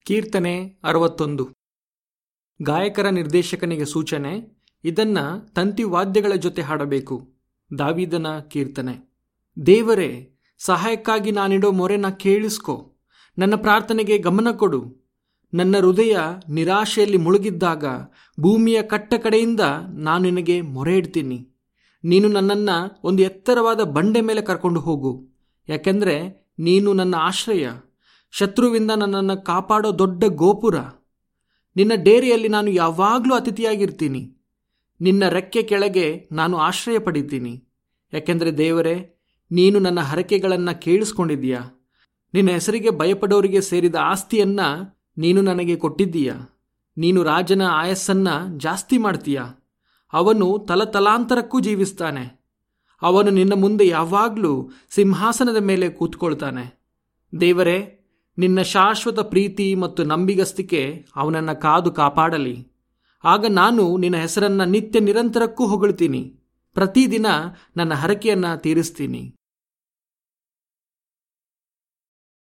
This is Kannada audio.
ಕೀರ್ತನೆ ಅರವತ್ತೊಂದು ಗಾಯಕರ ನಿರ್ದೇಶಕನಿಗೆ ಸೂಚನೆ ಇದನ್ನ ತಂತಿ ವಾದ್ಯಗಳ ಜೊತೆ ಹಾಡಬೇಕು ದಾವಿದನ ಕೀರ್ತನೆ ದೇವರೇ ಸಹಾಯಕ್ಕಾಗಿ ನಾನಿಡೋ ಮೊರೆನ ಕೇಳಿಸ್ಕೊ ನನ್ನ ಪ್ರಾರ್ಥನೆಗೆ ಗಮನ ಕೊಡು ನನ್ನ ಹೃದಯ ನಿರಾಶೆಯಲ್ಲಿ ಮುಳುಗಿದ್ದಾಗ ಭೂಮಿಯ ಕಟ್ಟ ಕಡೆಯಿಂದ ನಾನು ನಿನಗೆ ಮೊರೆ ಇಡ್ತೀನಿ ನೀನು ನನ್ನನ್ನು ಒಂದು ಎತ್ತರವಾದ ಬಂಡೆ ಮೇಲೆ ಕರ್ಕೊಂಡು ಹೋಗು ಯಾಕೆಂದರೆ ನೀನು ನನ್ನ ಆಶ್ರಯ ಶತ್ರುವಿಂದ ನನ್ನನ್ನು ಕಾಪಾಡೋ ದೊಡ್ಡ ಗೋಪುರ ನಿನ್ನ ಡೇರಿಯಲ್ಲಿ ನಾನು ಯಾವಾಗಲೂ ಅತಿಥಿಯಾಗಿರ್ತೀನಿ ನಿನ್ನ ರೆಕ್ಕೆ ಕೆಳಗೆ ನಾನು ಆಶ್ರಯ ಪಡಿತೀನಿ ಯಾಕೆಂದರೆ ದೇವರೇ ನೀನು ನನ್ನ ಹರಕೆಗಳನ್ನು ಕೇಳಿಸ್ಕೊಂಡಿದ್ದೀಯಾ ನಿನ್ನ ಹೆಸರಿಗೆ ಭಯಪಡೋರಿಗೆ ಸೇರಿದ ಆಸ್ತಿಯನ್ನ ನೀನು ನನಗೆ ಕೊಟ್ಟಿದ್ದೀಯಾ ನೀನು ರಾಜನ ಆಯಸ್ಸನ್ನ ಜಾಸ್ತಿ ಮಾಡ್ತೀಯ ಅವನು ತಲತಲಾಂತರಕ್ಕೂ ಜೀವಿಸ್ತಾನೆ ಅವನು ನಿನ್ನ ಮುಂದೆ ಯಾವಾಗಲೂ ಸಿಂಹಾಸನದ ಮೇಲೆ ಕೂತ್ಕೊಳ್ತಾನೆ ದೇವರೇ ನಿನ್ನ ಶಾಶ್ವತ ಪ್ರೀತಿ ಮತ್ತು ನಂಬಿಗಸ್ತಿಕೆ ಅವನನ್ನು ಕಾದು ಕಾಪಾಡಲಿ ಆಗ ನಾನು ನಿನ್ನ ಹೆಸರನ್ನ ನಿತ್ಯ ನಿರಂತರಕ್ಕೂ ಹೊಗಳ್ತೀನಿ ಪ್ರತಿದಿನ ನನ್ನ ಹರಕೆಯನ್ನ ತೀರಿಸ್ತೀನಿ